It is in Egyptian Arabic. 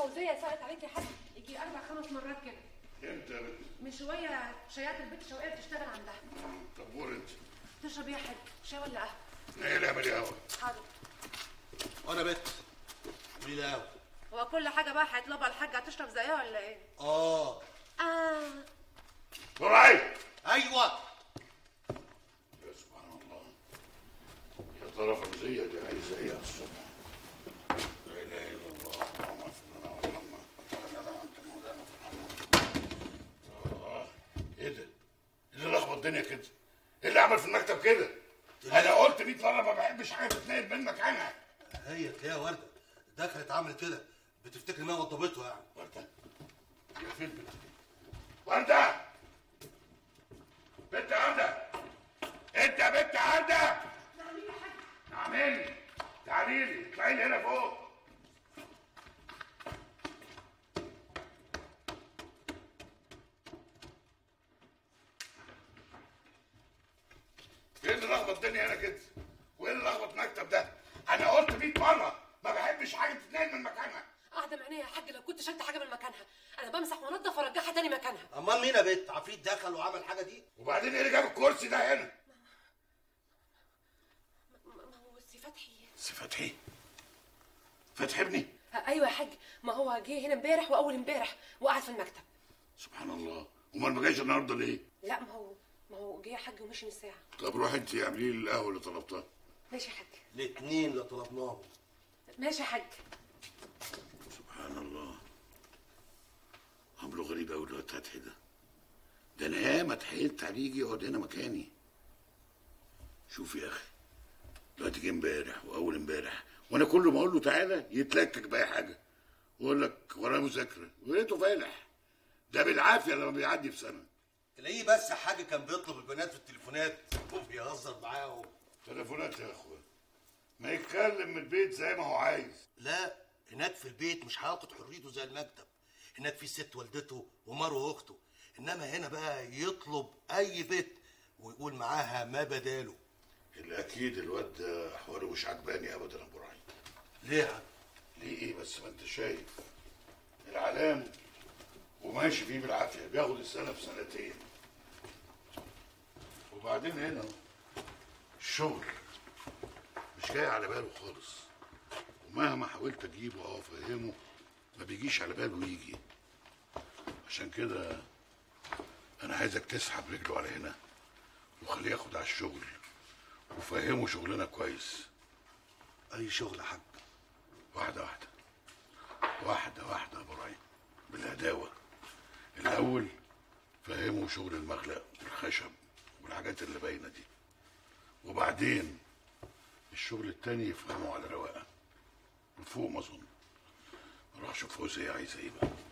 فوزيه سالت عليك يا حاج يجي اربع خمس مرات كده امتى يا بنت؟ من شويه شيات البنت شوقيه بتشتغل عندها طب قول انت تشرب ايه يا حاج شاي ولا قهوه ايه اللي عمل قهوه؟ حاضر وانا بت قولي لي قهوه هو كل حاجه بقى هيطلبها الحاج هتشرب زيها ولا ايه اه اه براي ايوه يا سبحان الله يا ترى فوزيه دي عايزه ايه على الصبح؟ لا اله الا الله محمد رسول الله محمد انت مولانا الله ايه ده؟ ايه اللي لخبط الدنيا كده؟ ايه اللي عمل في المكتب كده؟ انا قلت 100 مره ما بحبش حاجه تتنقل من مكانها هي تلاقيها ورده دخلت عملت كده بتفتكر انها وضبته يعني ورده يا فين البنت دي؟ ورده بنت ورده انت يا بنت ورده نعمين تعالي لي اطلعي لي هنا فوق ايه اللي لخبط الدنيا هنا كده؟ وايه اللي لخبط المكتب ده؟ انا قلت 100 مره ما بحبش حاجه تتنقل من مكانها قاعده من عينيا يا حاج لو كنت شلت حاجه من مكانها انا بمسح وانضف وارجعها تاني مكانها امال مين يا بت عفريت دخل وعمل حاجه دي وبعدين ايه اللي جاب الكرسي ده هنا؟ ما ما هو سي فتحي سي فتحي فتحي ابني آه، ايوه يا حاج ما هو جه هنا امبارح واول امبارح وقعد في المكتب سبحان الله امال ما جاش النهارده ليه؟ لا ما هو ما هو جه يا حاج ومشي من ساعه طب روح انت اعملي لي القهوه اللي طلبتها ماشي يا حاج الاتنين اللي طلبناهم ماشي يا حاج سبحان الله عمله غريب قوي الواد فتحي ده ده انا ياما اتحايلت عليه يجي يقعد هنا مكاني شوف يا اخي دلوقتي جه امبارح واول امبارح وانا كل ما اقول له تعالى يتلكك باي حاجه ويقول لك ورايا مذاكره ولقيته فالح ده بالعافيه لما بيعدي في سنه تلاقيه بس حاجه كان بيطلب البنات في التليفونات وبيهزر معاهم تليفونات يا اخويا ما يتكلم من البيت زي ما هو عايز لا هناك في البيت مش هياخد حريته زي المكتب هناك في ست والدته ومروه اخته انما هنا بقى يطلب اي بيت ويقول معاها ما بداله الاكيد الواد ده حواره مش عجباني ابدا يا ابو رعي ليه ليه ايه بس ما انت شايف العلام وماشي فيه بالعافيه بياخد السنه في سنتين وبعدين هنا الشغل مش جاي على باله خالص ومهما حاولت اجيبه او افهمه ما بيجيش على باله يجي عشان كده انا عايزك تسحب رجله على هنا وخليه ياخد على الشغل وفهمه شغلنا كويس اي شغل يا حاج واحدة واحدة واحدة واحدة يا ابراهيم بالهداوة الأول فهموا شغل المخلق والخشب والحاجات اللي باينة دي وبعدين الشغل التاني يفهموا على رواقة من فوق ما أظن أروح أشوف فوزية عايزة إيه بقى